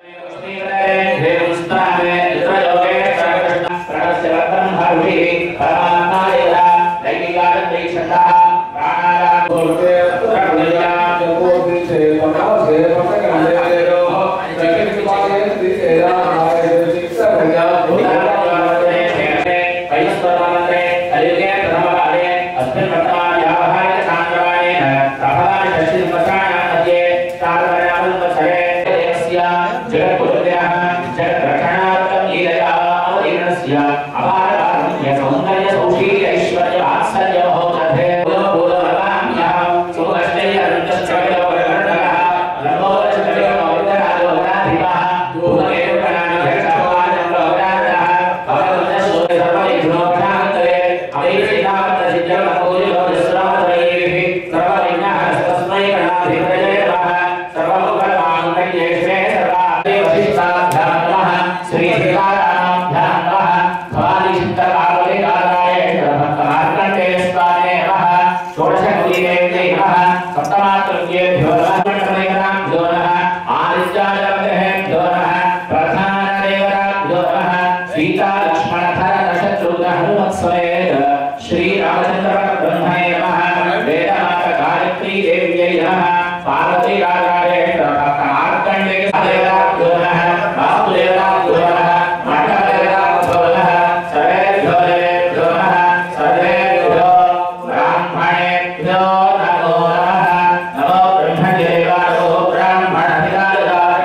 శ్రీరామచంద్ర బ్రహ్మణే నమః వేదమాత గాయత్రీ దేవ్యై నమః పార్వతీ రాజాయ మార్కండే దేవతాభ్యో నమః వాసుదేవతాభ్యో నమః మండలేవతాభ్యో నమః సర్వేభ్యో దేవేభ్యో నమః సర్వేభ్యో బ్రాహ్మణేభ్యో నమో నమః నమో బ్రహ్మదేవాయ బ్రాహ్మణ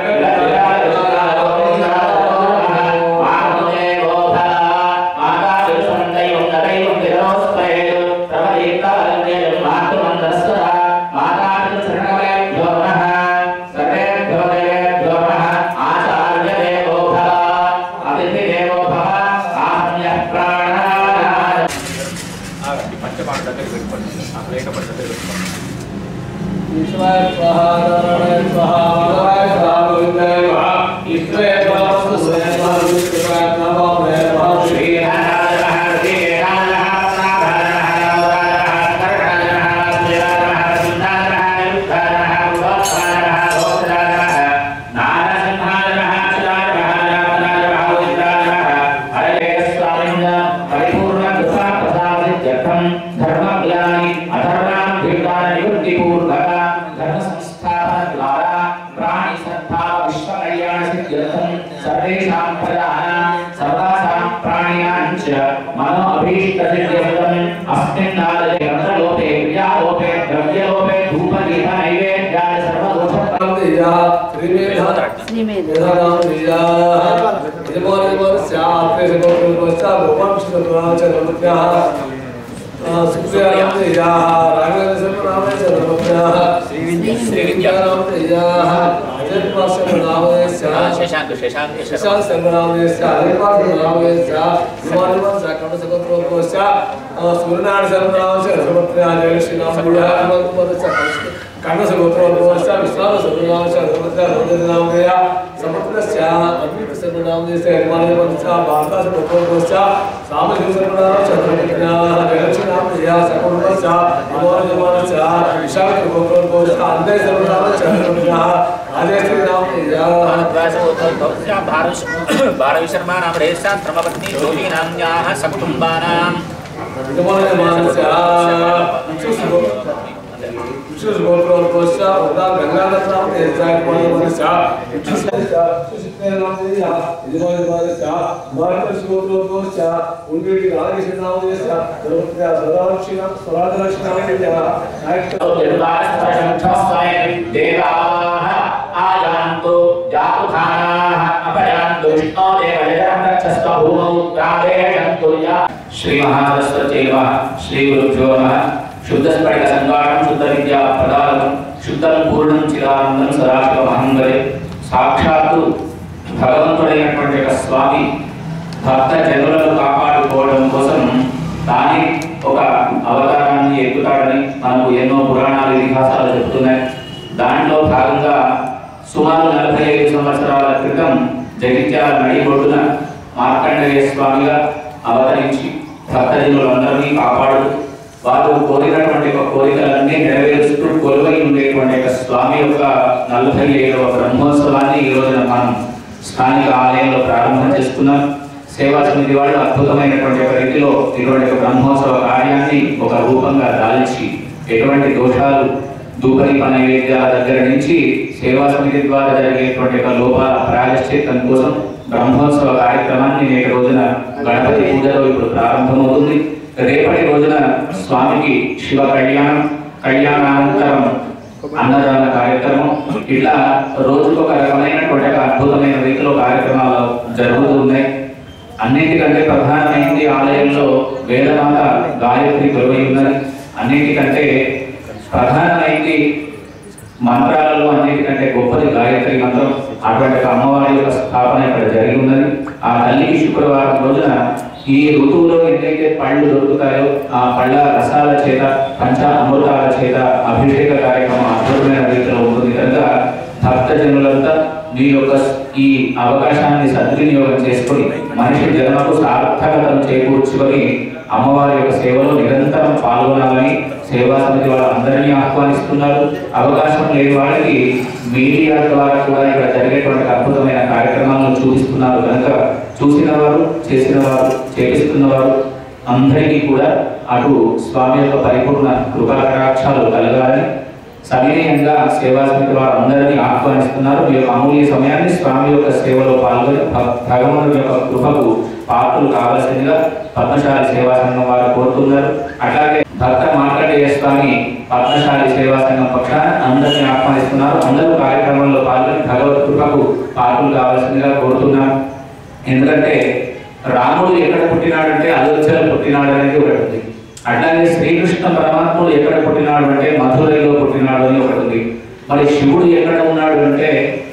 పంచపాఠ దగ్గర పెట్టుకోండి ఆ ప్లేట పట్ల దగ్గర పెట్టుకోండి ఈశ్వర స్వాహా నారాయణ స్వాహా నారాయణ స్వాహా గోవిందాయ నమః ఈశ్వర స్వాహా సురేణ స్వాహా విష్ణువాయ నమః నమః శ్రీ सर्वेषां प्रजानां सर्वासां प्राणिनां च मनो अभीष्टसिद्ध्यर्थम् अस्मिन्नादे मन्त्रलोपे क्रियालोपे द्रव्यलोपे धूपदीपनैवेद्याय सर्वदोषप्राप्तिः శ్రీమేధ శ్రీమేధ శశాంక్ శశాంక్ కర్ణసగోత్రోద్భవస్య విశ్వాసర్వనామస్య ధర్మస్య సమగ్రస్య అద్వితసర్వనామస్య నిర్మాణపదస్య భారతసగోత్రోద్భవస్య సామహింసర్వనామస్య ధర్మజ్ఞాః జలక్షణామస్య సకుటుంబస్య అమోరజమానస్య విశాఖగోత్రోద్భవస్య అందే సర్వనామస్య ధర్మజ్ఞాః ఆదే శ్రీరామస్య భారవిశర్మా నామ రేషా ధర్మపత్ని జ్యోతి నామ్యాః సకుటుంబానాం విధమానమానస్య విష్ణు గోత్రోద్భవస్య వృద్ధా గంగాధరనామస్య యజ్ఞాయమానస్య విష్ణుస్య సుశిక్తనామస్య యజమానమానస్య భారతస్యోత్రోద్భవస్య ఉండేటి రాజకృష్ణనామస్య ధర్మజ్ఞ సదాలక్ష్మణ స్వరాజలక్ష్మణామస్య देवाः आयान्तु जातुखानाः अपयान्तु विष्णो देवयजं रक्षस्व भूमौ प्रावेशन्तु या श्रीमहासरस्वती नमः श्रीगुरुभ्यो नमः शुद्धस्फटिक संगाणं शुद्धविद्या प्रदानं शुद्धं पूर्णं चिदानन्दं సదాశివమహంగరే సాక్షాత్తు భగవంతుడైనటువంటి ఒక స్వామి భక్త జనులను కాపాడుకోవడం కోసం తానే ఒక అవతారాన్ని ఎక్కుతాడని మనకు ఎన్నో పురాణాలు ఇతిహాసాలు చెప్తున్నాయి దాంట్లో భాగంగా సుమారు నలభై ఐదు సంవత్సరాల క్రితం జగిత్యాల నడిబొడ్డున మార్కండేయ స్వామిగా అవతరించి భక్తజనులందరినీ కాపాడుతూ వారు కోరినటువంటి ఒక కోరికలన్నీ నెరవేరుస్తూ కొలువై ఉండేటువంటి యొక్క స్వామి యొక్క నలభై ఏడవ బ్రహ్మోత్సవాన్ని ఈ రోజున మనం స్థానిక ఆలయంలో ప్రారంభం చేసుకున్నాం సేవా సమితి వాళ్ళు అద్భుతమైనటువంటి ఒక రీతిలో ఇటువంటి ఒక బ్రహ్మోత్సవ కార్యాన్ని ఒక రూపంగా దాల్చి ఎటువంటి దోషాలు ధూపదీప నైవేద్యాల దగ్గర నుంచి సేవా సమితి ద్వారా జరిగేటువంటి ఒక లోపాల ప్రాయశ్చిత్తం కోసం బ్రహ్మోత్సవ కార్యక్రమాన్ని నేటి రోజున గణపతి పూజలో ఇప్పుడు ప్రారంభమవుతుంది రేపటి రోజున స్వామికి శివ కళ్యాణం కళ్యాణానంతరం అన్నదాన కార్యక్రమం ఇట్లా రోజుకొక రకమైనటువంటి ఒక అద్భుతమైన రీతిలో కార్యక్రమాలు జరుగుతున్నాయి అన్నిటికంటే ప్రధానమైంది ఆలయంలో వేదమాత గాయత్రి కొలువై ఉన్నది అన్నిటికంటే ప్రధానమైంది మంత్రాలలో అన్నిటికంటే గొప్పది గాయత్రి మంత్రం అటువంటి ఒక అమ్మవారి యొక్క స్థాపన ఇక్కడ జరిగి ఉన్నది ఆ తల్లికి శుక్రవారం రోజున ఈ ఋతువులో ఎన్నైతే పళ్ళు దొరుకుతాయో ఆ పళ్ళ రసాల చేత పంచ అమృతాల చేత అభిషేక కార్యక్రమం అద్భుతమైన రీతిలో ఉంటుంది కనుక భక్తజనులంతా మీ యొక్క ఈ అవకాశాన్ని సద్వినియోగం చేసుకొని మనిషి జన్మకు సార్థకతను చేకూర్చుకొని అమ్మవారి యొక్క సేవలో నిరంతరం పాల్గొనాలని సేవా సమితి వాళ్ళందరినీ ఆహ్వానిస్తున్నారు అవకాశం లేని వాళ్ళకి మీడియా ద్వారా కూడా ఇక్కడ జరిగేటువంటి అద్భుతమైన కార్యక్రమాలను చూపిస్తున్నారు కనుక చూసిన వారు చేసిన వారు చేపిస్తున్న వారు అందరికీ కూడా అటు స్వామి యొక్క పరిపూర్ణ కృపాకటాక్షాలు కలగాలని సవినయంగా సేవా సమితి వారు అందరినీ ఆహ్వానిస్తున్నారు మీ యొక్క అమూల్య సమయాన్ని స్వామి యొక్క సేవలో పాల్గొని భ- భగవంతుడి యొక్క కృపకు పాత్రలు కావాల్సిందిగా పద్మశాలి సేవా సంఘం వారు కోరుతున్నారు అట్లాగే భక్త మార్కండేయ స్వామి పద్మశాలి సేవా సంఘం పక్షాన అందరినీ ఆహ్వానిస్తున్నారు అందరూ కార్యక్రమంలో పాల్గొని భగవత్ కృపకు పాత్రలు కావాల్సిందిగా కోరుతున్నారు ఎందుకంటే రాముడు ఎక్కడ పుట్టినాడంటే అయోధ్యలో పుట్టినాడు అనేది ఒకటి ఉంది అట్లాగే శ్రీకృష్ణ పరమాత్ముడు ఎక్కడ పుట్టినాడు అంటే మధురైలో పుట్టినాడు అని ఒకటి ఉంది మరి శివుడు ఎక్కడ ఉన్నాడు అంటే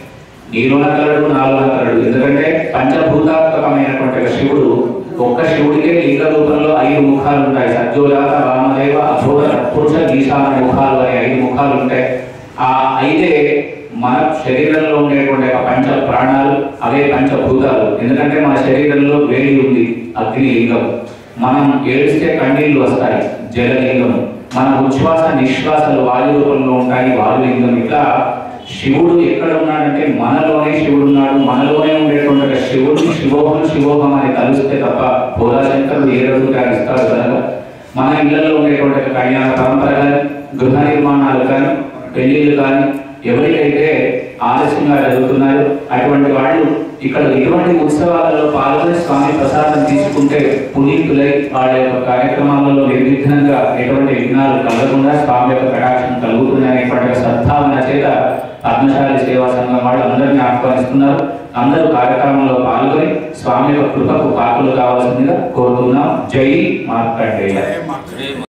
నీలోన కలడు నాలోన కలడు ఎందుకంటే పంచభూతాత్మకమైనటువంటి ఒక శివుడు ఒక్క శివుడికే లింగ రూపంలో ఐదు ముఖాలు ఉంటాయి సత్యోజాత వామదేవ అభూత పురుష ఈశాన ముఖాలు అనే ఐదు ముఖాలు ఉంటాయి ఆ ఐదే మన శరీరంలో ఉండేటువంటి ఒక పంచ ప్రాణాలు అవే పంచభూతాలు ఎందుకంటే మన శరీరంలో వేడి ఉంది అగ్ని లింగం మనం ఏడిస్తే కన్నీళ్లు వస్తాయి జలలింగం మన ఉచ్ఛ్వాస నిశ్వాసాలు వాయు రూపంలో ఉంటాయి వాయులింగం ఇట్లా శివుడు ఎక్కడ ఉన్నాడంటే మనలోనే శివుడు ఉన్నాడు మనలోనే ఉండేటువంటి ఒక శివుడు శివోహం శివోహం అని తలుస్తే తప్ప భోలాశంకరుడు ఏ రోజు ఇస్తాడు కనుక మన ఇళ్లలో ఉండేటువంటి ఒక కళ్యాణ పరంపర కానీ గృహ నిర్మాణాలు కానీ పెళ్లిళ్ళు కానీ ఎవరికైతే ఆలస్యంగా జరుగుతున్నాయో అటువంటి వాళ్ళు ఇక్కడ ఎటువంటి ఉత్సవాలలో పాల్గొని స్వామి ప్రసాదం తీసుకుంటే పునీతులై వాళ్ళ యొక్క కార్యక్రమాలలో నిర్విఘ్నంగా ఎటువంటి విఘ్నాలు కలగకుండా స్వామి యొక్క కటాక్షం కలుగుతుంది అనేటువంటి ఒక సద్భావన చేత పద్మశాలి సేవా సంఘం వాళ్ళు అందరినీ ఆహ్వానిస్తున్నారు అందరూ కార్యక్రమంలో పాల్గొని స్వామి యొక్క కృపకు పాత్రలు కావాల్సిందిగా కోరుతున్నాం జై మార్కండేయ